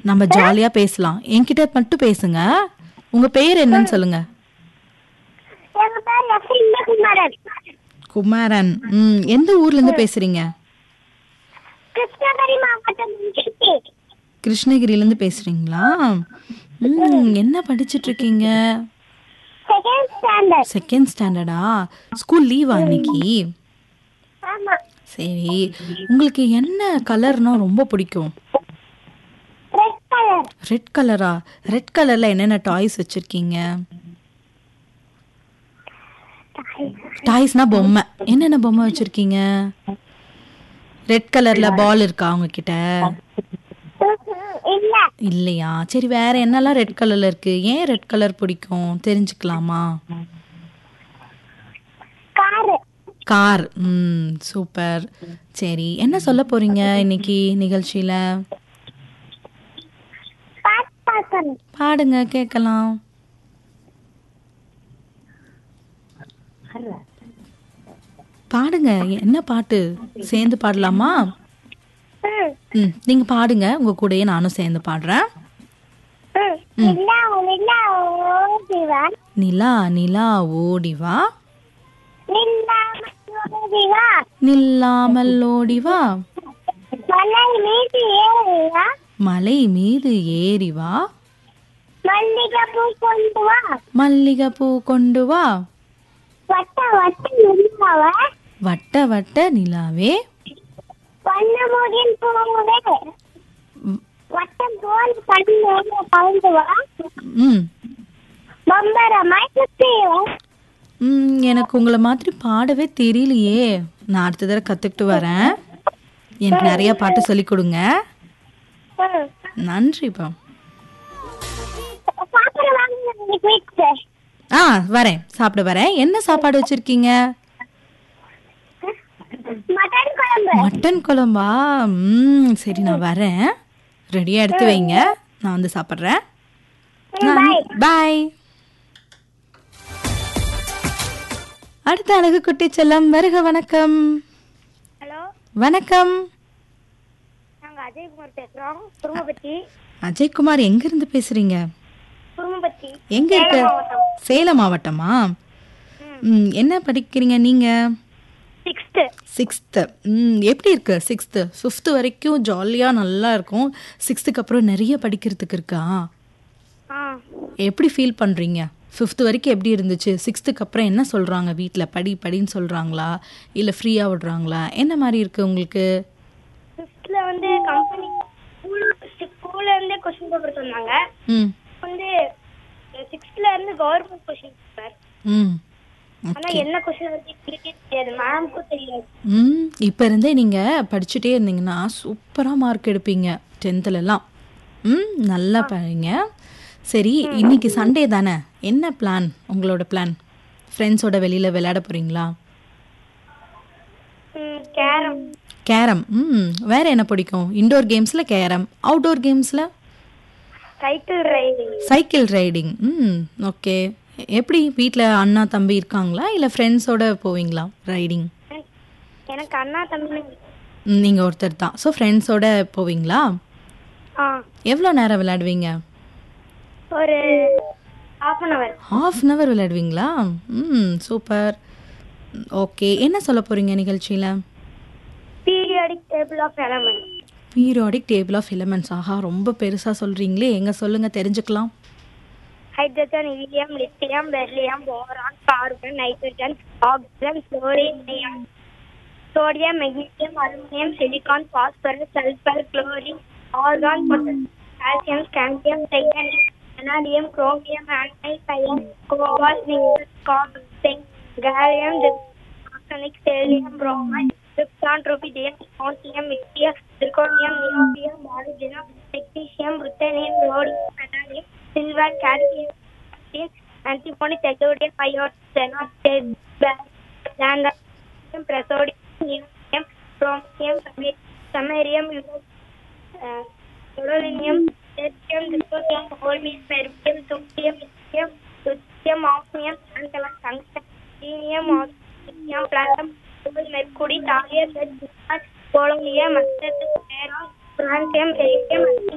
நம்ம ஜாலியா பேசலாம் என்கிட்ட மட்டும் பேசுங்க உங்க பேர் என்னன்னு சொல்லுங்க எங்க பேர் லட்சுமி குமாரன் குமாரன் ம் எந்த ஊர்ல இருந்து பேசுறீங்க கிருஷ்ணகிரி மாவட்டம் சிட்டி கிருஷ்ணகிரில இருந்து பேசுறீங்களா ம் என்ன படிச்சிட்டு இருக்கீங்க செகண்ட் ஸ்டாண்டர்ட் செகண்ட் ஸ்டாண்டர்டா ஸ்கூல் லீவா இன்னைக்கு ஆமா சரி உங்களுக்கு என்ன கலர்னா ரொம்ப பிடிக்கும் ரெட் கலர் ரெட் கலரா ரெட் கலர்ல என்னென்ன டாய்ஸ் வச்சிருக்கீங்க டாய்ஸ்னா பொம்மை என்னென்ன பொம்மை வச்சிருக்கீங்க ரெட் கலர்ல பால் இருக்கா உங்ககிட்ட இல்ல இல்லையா சரி வேற என்னெல்லாம் ரெட் கலர்ல இருக்கு ஏன் ரெட் கலர் பிடிக்கும் தெரிஞ்சுக்கலாமா காரு கார் ம் சூப்பர் சரி என்ன சொல்ல போறீங்க இன்னைக்கு நிகழ்ச்சியில பாட்டு பார்க்கணும் பாடுங்க கேட்கலாம் பாடுங்க என்ன பாட்டு சேர்ந்து பாடலாமா ம், ம் நீங்க பாடுங்க உங்க கூடயே நானும் சேர்ந்து பாடுறேன் ம். நிலா நிலா ஓடிவா நிலா நிலா ஓடி வா நிலா ஓடிவா நில்லாமல் ஓடி வா மலை மீது ஏறிவா மலை மீது ஏறி வா மல்லிகை பூ கொண்டு வா மல்லிகை பூ கொண்டு வா வட்ட வட்ட நிலாவ வட்ட வட்ட நிலாவே வண்ணமுடின் பூவே ம், வட்டம் போல் கண்ணு கலந்து வா ம் பம்பரமாய் சுத்தி வா ம், எனக்கு உங்களை மாதிரி பாடவே தெரியலையே நான் அடுத்த தடவை கற்றுக்கிட்டு வரேன் எனக்கு நிறைய பாட்டு சொல்லி கொடுங்க ம். நன்றிப்பா சாப்பிட வாங்க இன்னைக்கு வீட்டுக்கு ஆ வரேன் சாப்பிட வரேன் என்ன சாப்பாடு வச்சிருக்கீங்க மட்டன் குழம்பு மட்டன் குழம்பா ம் சரி நான் வரேன் ரெடியாக எடுத்து வைங்க நான் வந்து சாப்பிட்றேன் பாய் அடுத்த அழகு குட்டி செல்லம் வருக வணக்கம் ஹலோ வணக்கம் நாங்க அஜய்குமார் பேசுறோம் குருமபத்தி அஜய்குமார் எங்க இருந்து பேசுறீங்க குருமபத்தி எங்க இருக்க சேலம் மாவட்டமா ம், என்ன படிக்கிறீங்க நீங்க சிக்ஸ்த்து சிக்ஸ்த்து ம் எப்படி இருக்கு சிக்ஸ்த்து ஃபிஃப்த்து வரைக்கும் ஜாலியாக நல்லா இருக்கும் சிக்ஸ்த்துக்கு அப்புறம் நிறைய படிக்கிறதுக்கு இருக்கா ஆ எப்படி ஃபீல் பண்ணுறீங்க ஃபிஃப்த்து வரைக்கும் எப்படி இருந்துச்சு சிக்ஸ்த்துக்கு அப்புறம் என்ன சொல்கிறாங்க வீட்டில் படி படின்னு சொல்கிறாங்களா இல்லை ஃப்ரீயாக விடுறாங்களா என்ன மாதிரி இருக்குது உங்களுக்கு ஃபிஃப்த்தில் வந்து கம்பெனி ஸ்கூல் ஸ்கூல்ல இருந்தே கொஸ்டின் பேப்பர் சொன்னாங்க ம் வந்து சிக்ஸ்த்ல இருந்து கவர்மெண்ட் கொஸ்டின் பேப்பர் ம் ஆனா என்ன கொஸ்டின் வந்து எங்களுக்கே தெரியாது மேம்க்கும் தெரியாது ம் இப்போ இருந்தே நீங்கள் படிச்சுட்டே இருந்தீங்கன்னா சூப்பராக மார்க் எடுப்பீங்க டென்த்துலலாம் ம் நல்லா படிங்க சரி இன்னைக்கு சண்டே தானே என்ன பிளான் உங்களோட பிளான் ஃப்ரெண்ட்ஸோட வெளியில் விளையாட போகிறீங்களா ம் கேரம் கேரம் ம் வேறு என்ன பிடிக்கும் இன்டோர் கேம்ஸில் கேரம் அவுட்டோர் கேம்ஸில் சைக்கிள் ரைடிங் சைக்கிள் ரைடிங் ம் ஓகே எப்படி வீட்டில் அண்ணா தம்பி இருக்காங்களா இல்லை ஃப்ரெண்ட்ஸோட போவீங்களா ரைடிங் எனக்கு அண்ணா தம்பி நீங்கள் ஒருத்தர் தான் ஸோ ஃப்ரெண்ட்ஸோட போவீங்களா ஆ எவ்வளோ நேரம் விளையாடுவீங்க ஒரு half an hour half an hour விளையாடுவீங்களா ம் சூப்பர் ஓகே என்ன சொல்ல போகிறீங்க நிகழ்ச்சியில் periodic table of element periodic table of elements ஆஹா ரொம்ப பெருசாக சொல்கிறீங்களே எங்கே சொல்லுங்கள் தெரிஞ்சுக்கலாம் hydrogen helium lithium beryllium boron carbon nitrogen oxygen fluorine neon sodium magnesium aluminium silicon phosphorus sulphur chlorine argon calcium scandium titanium அனாடியம் chromium ஆன்டைசயம் Gopal nickel copper sink gallium arsenic செலியம் bromide krypton rubidium ஸ்கான்சியம் மிக்சியம் zirconium niobium molybdenum magnesium ruthenium rhodium palladium silver calcium antimony tellurium iodine xenotate lanthanum presodium neodymium chromium samarium polonium tertium dysprosium holmium beryllium thulium lithium lithium osmium tantalum tungsten selenium osmium platinum mercury thallium lead polonium magnetic francium iridium